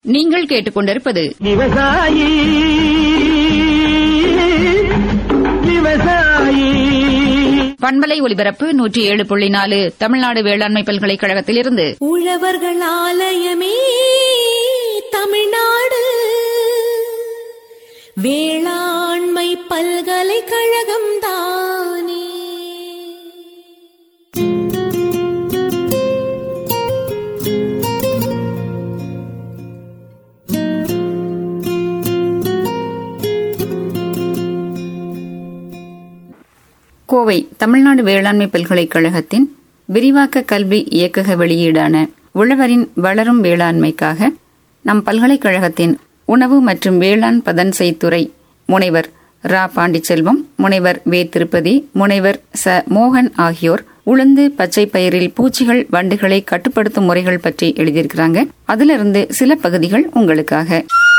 நீங்கள் கேட்டுக்கொண்டிருப்பது விவசாயி விவசாயி பண்பலை ஒலிபரப்பு நூற்றி ஏழு புள்ளி நாலு தமிழ்நாடு வேளாண்மை பல்கலைக்கழகத்திலிருந்து உழவர்கள் ஆலயமே தமிழ்நாடு வேளாண்மை பல்கலைக்கழகம் தானே கோவை தமிழ்நாடு வேளாண்மை பல்கலைக்கழகத்தின் விரிவாக்க கல்வி இயக்கக வெளியீடான உழவரின் வளரும் வேளாண்மைக்காக நம் பல்கலைக்கழகத்தின் உணவு மற்றும் வேளாண் பதன்செய்துறை முனைவர் ரா பாண்டிச்செல்வம் முனைவர் வே திருப்பதி முனைவர் ச மோகன் ஆகியோர் உளுந்து பச்சை பயிரில் பூச்சிகள் வண்டுகளை கட்டுப்படுத்தும் முறைகள் பற்றி எழுதியிருக்கிறாங்க அதிலிருந்து சில பகுதிகள் உங்களுக்காக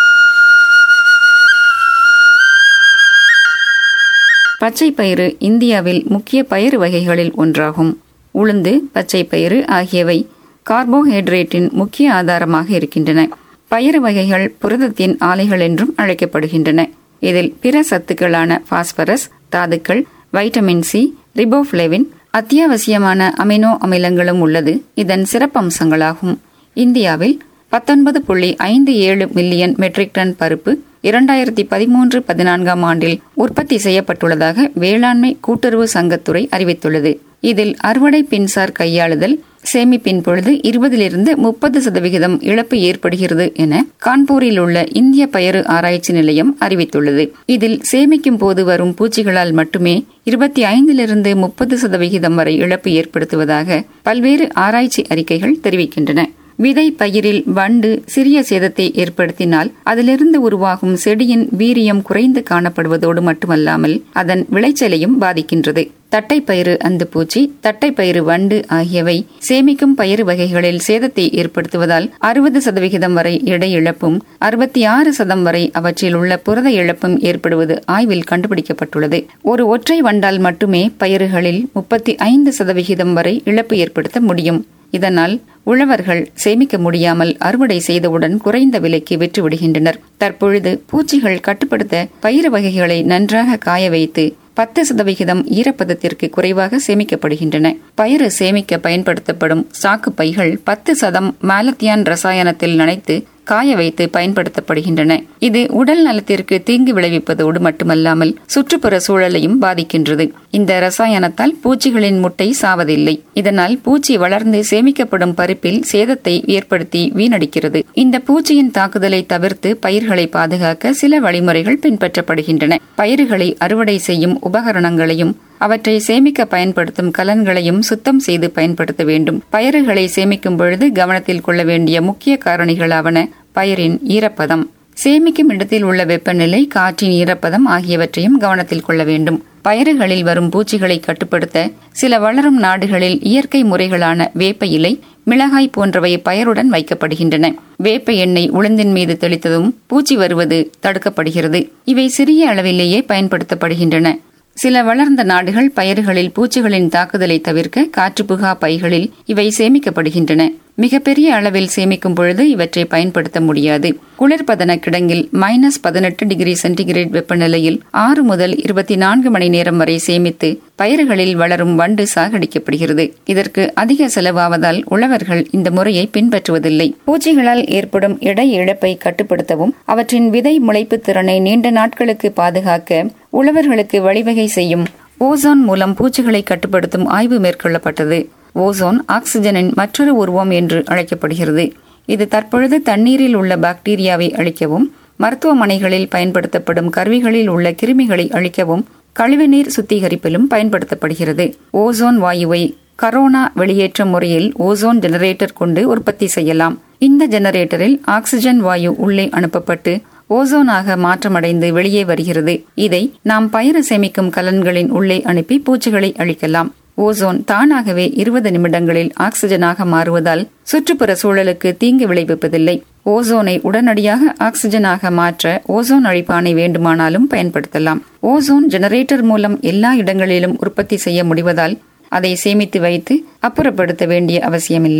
பச்சை பயிறு இந்தியாவில் முக்கிய பயிறு வகைகளில் ஒன்றாகும் உளுந்து பச்சை பயிறு ஆகியவை கார்போஹைட்ரேட்டின் முக்கிய ஆதாரமாக இருக்கின்றன பயிறு வகைகள் புரதத்தின் ஆலைகள் என்றும் அழைக்கப்படுகின்றன இதில் பிற சத்துக்களான பாஸ்பரஸ் தாதுக்கள் வைட்டமின் சி ரிபோஃப்ளேவின் அத்தியாவசியமான அமினோ அமிலங்களும் உள்ளது இதன் சிறப்பம்சங்களாகும் இந்தியாவில் பத்தொன்பது புள்ளி ஐந்து ஏழு மில்லியன் மெட்ரிக் டன் பருப்பு இரண்டாயிரத்தி பதிமூன்று பதினான்காம் ஆண்டில் உற்பத்தி செய்யப்பட்டுள்ளதாக வேளாண்மை கூட்டுறவு சங்கத்துறை அறிவித்துள்ளது இதில் அறுவடை பின்சார் கையாளுதல் சேமிப்பின் பொழுது இருபதிலிருந்து முப்பது சதவிகிதம் இழப்பு ஏற்படுகிறது என கான்பூரில் உள்ள இந்திய பயறு ஆராய்ச்சி நிலையம் அறிவித்துள்ளது இதில் சேமிக்கும் போது வரும் பூச்சிகளால் மட்டுமே இருபத்தி ஐந்திலிருந்து முப்பது சதவிகிதம் வரை இழப்பு ஏற்படுத்துவதாக பல்வேறு ஆராய்ச்சி அறிக்கைகள் தெரிவிக்கின்றன விதை பயிரில் வண்டு சிறிய சேதத்தை ஏற்படுத்தினால் அதிலிருந்து உருவாகும் செடியின் வீரியம் குறைந்து காணப்படுவதோடு மட்டுமல்லாமல் அதன் விளைச்சலையும் பாதிக்கின்றது தட்டைப்பயிறு அந்து பூச்சி தட்டைப்பயிறு வண்டு ஆகியவை சேமிக்கும் பயிறு வகைகளில் சேதத்தை ஏற்படுத்துவதால் அறுபது சதவிகிதம் வரை எடை இழப்பும் அறுபத்தி ஆறு சதம் வரை அவற்றில் உள்ள புரத இழப்பும் ஏற்படுவது ஆய்வில் கண்டுபிடிக்கப்பட்டுள்ளது ஒரு ஒற்றை வண்டால் மட்டுமே பயிறுகளில் முப்பத்தி ஐந்து சதவிகிதம் வரை இழப்பு ஏற்படுத்த முடியும் இதனால் உழவர்கள் சேமிக்க முடியாமல் அறுவடை செய்தவுடன் குறைந்த விலைக்கு விற்றுவிடுகின்றனர் தற்பொழுது பூச்சிகள் கட்டுப்படுத்த பயிறு வகைகளை நன்றாக காய வைத்து பத்து சதவிகிதம் ஈரப்பதத்திற்கு குறைவாக சேமிக்கப்படுகின்றன பயிறு சேமிக்க பயன்படுத்தப்படும் சாக்கு பைகள் பத்து சதம் மாலத்தியான் ரசாயனத்தில் நனைத்து காய வைத்து பயன்படுத்தப்படுகின்றன இது உடல் நலத்திற்கு தீங்கு விளைவிப்பதோடு மட்டுமல்லாமல் சுற்றுப்புற சூழலையும் பாதிக்கின்றது இந்த ரசாயனத்தால் பூச்சிகளின் முட்டை சாவதில்லை இதனால் பூச்சி வளர்ந்து சேமிக்கப்படும் பருப்பில் சேதத்தை ஏற்படுத்தி வீணடிக்கிறது இந்த பூச்சியின் தாக்குதலை தவிர்த்து பயிர்களை பாதுகாக்க சில வழிமுறைகள் பின்பற்றப்படுகின்றன பயிர்களை அறுவடை செய்யும் உபகரணங்களையும் அவற்றை சேமிக்க பயன்படுத்தும் கலன்களையும் சுத்தம் செய்து பயன்படுத்த வேண்டும் பயிர்களை சேமிக்கும் பொழுது கவனத்தில் கொள்ள வேண்டிய முக்கிய காரணிகளாவன பயிரின் ஈரப்பதம் சேமிக்கும் இடத்தில் உள்ள வெப்பநிலை காற்றின் ஈரப்பதம் ஆகியவற்றையும் கவனத்தில் கொள்ள வேண்டும் பயிறுகளில் வரும் பூச்சிகளை கட்டுப்படுத்த சில வளரும் நாடுகளில் இயற்கை முறைகளான வேப்ப இலை மிளகாய் போன்றவை பயிருடன் வைக்கப்படுகின்றன வேப்ப எண்ணெய் உளுந்தின் மீது தெளித்ததும் பூச்சி வருவது தடுக்கப்படுகிறது இவை சிறிய அளவிலேயே பயன்படுத்தப்படுகின்றன சில வளர்ந்த நாடுகள் பயிர்களில் பூச்சிகளின் தாக்குதலை தவிர்க்க காற்றுப்புகா பைகளில் இவை சேமிக்கப்படுகின்றன மிகப்பெரிய அளவில் சேமிக்கும் பொழுது இவற்றை பயன்படுத்த முடியாது குளிர்பதன கிடங்கில் மைனஸ் பதினெட்டு டிகிரி சென்டிகிரேட் வெப்பநிலையில் ஆறு முதல் இருபத்தி நான்கு மணி நேரம் வரை சேமித்து பயிர்களில் வளரும் வண்டு சாகடிக்கப்படுகிறது இதற்கு அதிக செலவாவதால் உழவர்கள் இந்த முறையை பின்பற்றுவதில்லை பூச்சிகளால் ஏற்படும் எடை இழப்பை கட்டுப்படுத்தவும் அவற்றின் விதை முளைப்பு திறனை நீண்ட நாட்களுக்கு பாதுகாக்க உழவர்களுக்கு வழிவகை செய்யும் ஓசோன் மூலம் பூச்சிகளை கட்டுப்படுத்தும் ஆய்வு மேற்கொள்ளப்பட்டது ஓசோன் ஆக்சிஜனின் மற்றொரு உருவம் என்று அழைக்கப்படுகிறது இது தற்பொழுது தண்ணீரில் உள்ள பாக்டீரியாவை அழிக்கவும் மருத்துவமனைகளில் பயன்படுத்தப்படும் கருவிகளில் உள்ள கிருமிகளை அழிக்கவும் கழிவுநீர் சுத்திகரிப்பிலும் பயன்படுத்தப்படுகிறது ஓசோன் வாயுவை கரோனா வெளியேற்றம் முறையில் ஓசோன் ஜெனரேட்டர் கொண்டு உற்பத்தி செய்யலாம் இந்த ஜெனரேட்டரில் ஆக்சிஜன் வாயு உள்ளே அனுப்பப்பட்டு ஓசோனாக மாற்றமடைந்து வெளியே வருகிறது இதை நாம் பயிறு சேமிக்கும் கலன்களின் உள்ளே அனுப்பி பூச்சிகளை அழிக்கலாம் ஓசோன் தானாகவே இருபது நிமிடங்களில் ஆக்சிஜனாக மாறுவதால் சுற்றுப்புற சூழலுக்கு தீங்கு விளைவிப்பதில்லை ஓசோனை உடனடியாக ஆக்சிஜனாக மாற்ற ஓசோன் அழிப்பானை வேண்டுமானாலும் பயன்படுத்தலாம் ஓசோன் ஜெனரேட்டர் மூலம் எல்லா இடங்களிலும் உற்பத்தி செய்ய முடிவதால் அதை சேமித்து வைத்து அப்புறப்படுத்த வேண்டிய அவசியமில்லை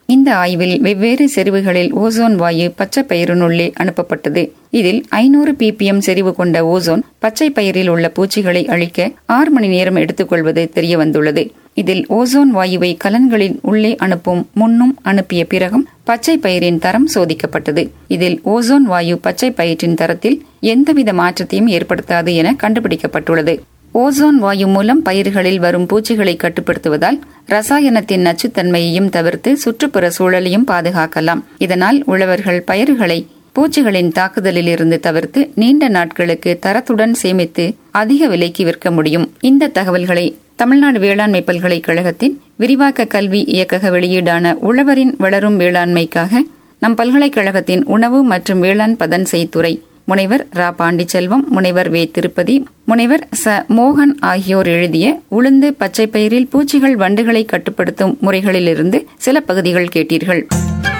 இந்த ஆய்வில் வெவ்வேறு செறிவுகளில் ஓசோன் வாயு பச்சை பயிரினுள்ளே அனுப்பப்பட்டது இதில் ஐநூறு பிபிஎம் செறிவு கொண்ட ஓசோன் பச்சை பயிரில் உள்ள பூச்சிகளை அழிக்க ஆறு மணி நேரம் எடுத்துக்கொள்வது தெரிய வந்துள்ளது இதில் ஓசோன் வாயுவை கலன்களின் உள்ளே அனுப்பும் முன்னும் அனுப்பிய பிறகும் பச்சை பயிரின் தரம் சோதிக்கப்பட்டது இதில் ஓசோன் வாயு பச்சை பயிற்றின் தரத்தில் எந்தவித மாற்றத்தையும் ஏற்படுத்தாது என கண்டுபிடிக்கப்பட்டுள்ளது ஓசோன் வாயு மூலம் பயிர்களில் வரும் பூச்சிகளை கட்டுப்படுத்துவதால் ரசாயனத்தின் நச்சுத்தன்மையையும் தவிர்த்து சுற்றுப்புற சூழலையும் பாதுகாக்கலாம் இதனால் உழவர்கள் பயிர்களை பூச்சிகளின் தாக்குதலில் இருந்து தவிர்த்து நீண்ட நாட்களுக்கு தரத்துடன் சேமித்து அதிக விலைக்கு விற்க முடியும் இந்த தகவல்களை தமிழ்நாடு வேளாண்மை பல்கலைக்கழகத்தின் விரிவாக்க கல்வி இயக்கக வெளியீடான உழவரின் வளரும் வேளாண்மைக்காக நம் பல்கலைக்கழகத்தின் உணவு மற்றும் வேளாண் பதன் செய்துறை முனைவர் ரா பாண்டிச்செல்வம் முனைவர் வே திருப்பதி முனைவர் ச மோகன் ஆகியோர் எழுதிய உளுந்து பச்சை பயிரில் பூச்சிகள் வண்டுகளை கட்டுப்படுத்தும் முறைகளிலிருந்து சில பகுதிகள் கேட்டீர்கள்